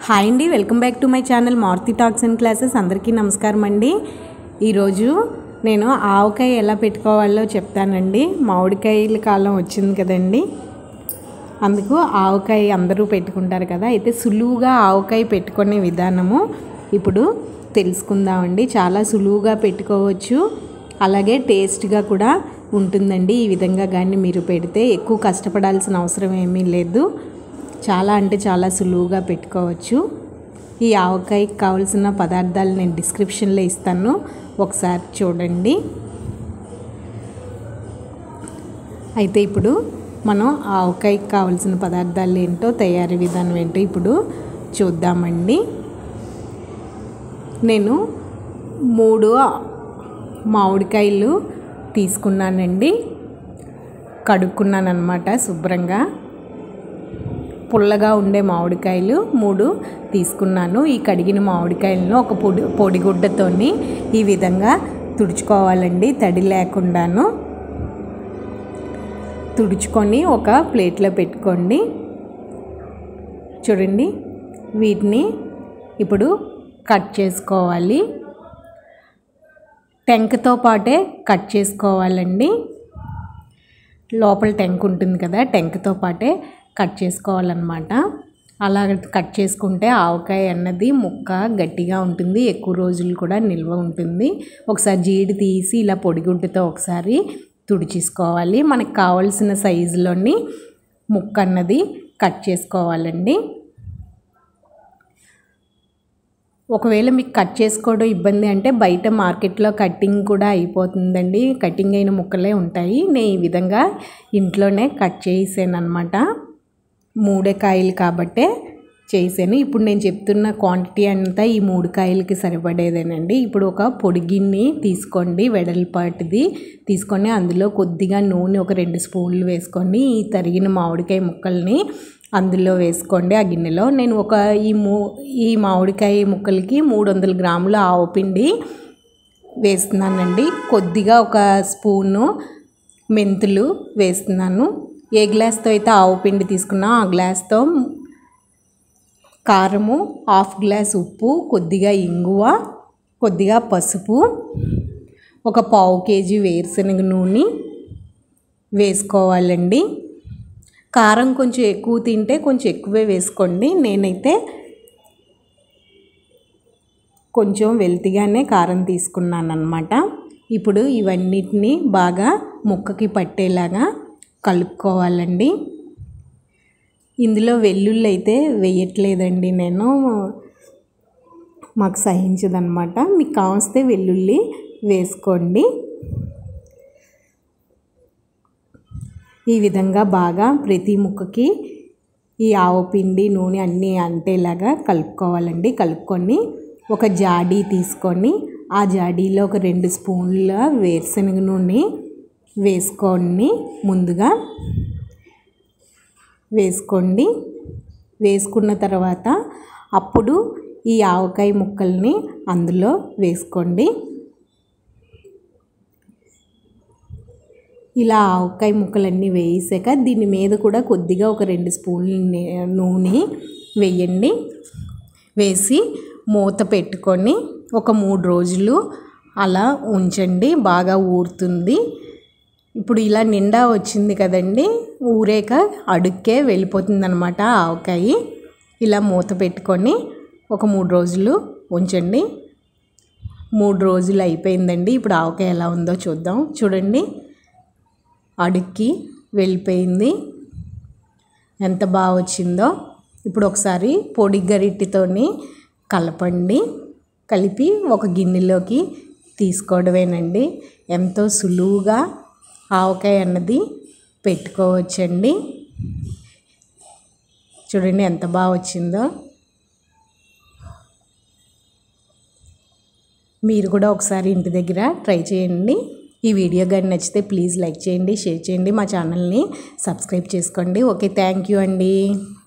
hi అండి welcome back to my channel Maruthi talks and classes అందరికీ నమస్కారం అండి ఈరోజు నేను ఆవకాయ ఎలా పెట్టుకోవాలో చెప్తానండి మామిడికాయల కాలం వచ్చింది కదండి అందుకు ఆవకాయ అందరూ పెట్టుకుంటారు కదా అయితే సులువుగా ఆవకాయ పెట్టుకునే విధానము ఇప్పుడు తెలుసుకుందామండి చాలా సులువుగా పెట్టుకోవచ్చు అలాగే టేస్ట్గా కూడా ఉంటుందండి ఈ విధంగా కానీ మీరు పెడితే ఎక్కువ కష్టపడాల్సిన అవసరం ఏమీ లేదు చాలా అంటే చాలా సులువుగా పెట్టుకోవచ్చు ఈ ఆవకాయకి కావాల్సిన పదార్థాలు నేను డిస్క్రిప్షన్లో ఇస్తాను ఒకసారి చూడండి అయితే ఇప్పుడు మనం ఆవకాయకి కావాల్సిన పదార్థాలు ఏంటో తయారీ విధానం ఏంటో ఇప్పుడు చూద్దామండి నేను మూడు మామిడికాయలు తీసుకున్నానండి కడుక్కున్నాను అనమాట శుభ్రంగా పుల్లగా ఉండే మామిడికాయలు మూడు తీసుకున్నాను ఈ కడిగిన మామిడికాయలను ఒక పొడి పొడిగుడ్డతోని ఈ విధంగా తుడుచుకోవాలండి తడి లేకుండాను తుడుచుకొని ఒక ప్లేట్లో పెట్టుకోండి చూడండి వీటిని ఇప్పుడు కట్ చేసుకోవాలి టెంకతో పాటే కట్ చేసుకోవాలండి లోపల టెంక్ ఉంటుంది కదా టెంక్తో పాటే కట్ చేసుకోవాలన్నమాట అలా కట్ చేసుకుంటే ఆవకాయ అన్నది ముక్క గట్టిగా ఉంటుంది ఎక్కువ రోజులు కూడా నిల్వ ఉంటుంది ఒకసారి జీడి తీసి ఇలా పొడిగుడ్డుతో ఒకసారి తుడిచేసుకోవాలి మనకు కావాల్సిన సైజులోని ముక్క అన్నది కట్ చేసుకోవాలండి ఒకవేళ మీకు కట్ చేసుకోవడం ఇబ్బంది అంటే బయట మార్కెట్లో కటింగ్ కూడా అయిపోతుందండి కటింగ్ అయిన ముక్కలే ఉంటాయి నేను ఈ విధంగా ఇంట్లోనే కట్ చేసాను అనమాట మూడే కాయలు కాబట్టే చేశాను ఇప్పుడు నేను చెప్తున్న క్వాంటిటీ అంతా ఈ మూడు కాయలకి సరిపడేదేనండి ఇప్పుడు ఒక పొడి గిన్నె తీసుకోండి వెడల్పాటిది తీసుకొని అందులో కొద్దిగా నూనె ఒక రెండు స్పూన్లు వేసుకోండి ఈ తరిగిన మామిడికాయ ముక్కల్ని అందులో వేసుకోండి ఆ గిన్నెలో నేను ఒక ఈ మూ ఈ మామిడికాయ ముక్కలకి మూడు వందల గ్రాముల ఆవపిండి వేస్తున్నానండి కొద్దిగా ఒక స్పూను మెంతులు వేస్తున్నాను ఏ గ్లాస్తో అయితే ఆవు పిండి తీసుకున్నా ఆ గ్లాస్తో కారము హాఫ్ గ్లాస్ ఉప్పు కొద్దిగా ఇంగువ కొద్దిగా పసుపు ఒక పావు కేజీ వేరుశనగ నూనె వేసుకోవాలండి కారం కొంచెం ఎక్కువ తింటే కొంచెం ఎక్కువే వేసుకోండి నేనైతే కొంచెం వెల్తిగానే కారం తీసుకున్నాను అనమాట ఇప్పుడు ఇవన్నిటిని బాగా ముక్కకి పట్టేలాగా కలుపుకోవాలండి ఇందులో వెల్లుల్లి అయితే వేయట్లేదండి నేను మాకు సహించదనమాట మీకు కావస్తే వెల్లుల్లి వేసుకోండి ఈ విధంగా బాగా ప్రతి ముక్కకి ఈ ఆవపిండి నూనె అన్నీ అంటేలాగా కలుపుకోవాలండి కలుపుకొని ఒక జాడీ తీసుకొని ఆ జాడీలో ఒక రెండు స్పూన్ల వేరుశనగ నూనె వేసుకోండి ముందుగా వేసుకోండి వేసుకున్న తర్వాత అప్పుడు ఈ ఆవకాయ ముక్కల్ని అందులో వేసుకోండి ఇలా ఆవకాయ ముక్కలన్నీ వేసాక దీని మీద కూడా కొద్దిగా ఒక రెండు స్పూన్లు నూనె వేయండి వేసి మూత పెట్టుకొని ఒక మూడు రోజులు అలా ఉంచండి బాగా ఊరుతుంది ఇప్పుడు ఇలా నిండా వచ్చింది కదండి ఊరేక అడుక్కే వెళ్ళిపోతుంది అనమాట ఆవకాయ ఇలా మూత పెట్టుకొని ఒక మూడు రోజులు ఉంచండి మూడు రోజులు అయిపోయిందండి ఇప్పుడు ఆవకాయ ఎలా ఉందో చూద్దాం చూడండి అడుక్కి వెళ్ళిపోయింది ఎంత బాగా వచ్చిందో ఇప్పుడు ఒకసారి పొడి గరిటితోని కలపండి కలిపి ఒక గిన్నెలోకి తీసుకోవడమేనండి ఎంతో సులువుగా ఆవకాయ అన్నది పెట్టుకోవచ్చండి చూడండి ఎంత బాగా వచ్చిందో మీరు కూడా ఒకసారి ఇంటి దగ్గర ట్రై చేయండి ఈ వీడియో కానీ నచ్చితే ప్లీజ్ లైక్ చేయండి షేర్ చేయండి మా ఛానల్ని సబ్స్క్రైబ్ చేసుకోండి ఓకే థ్యాంక్ యూ అండి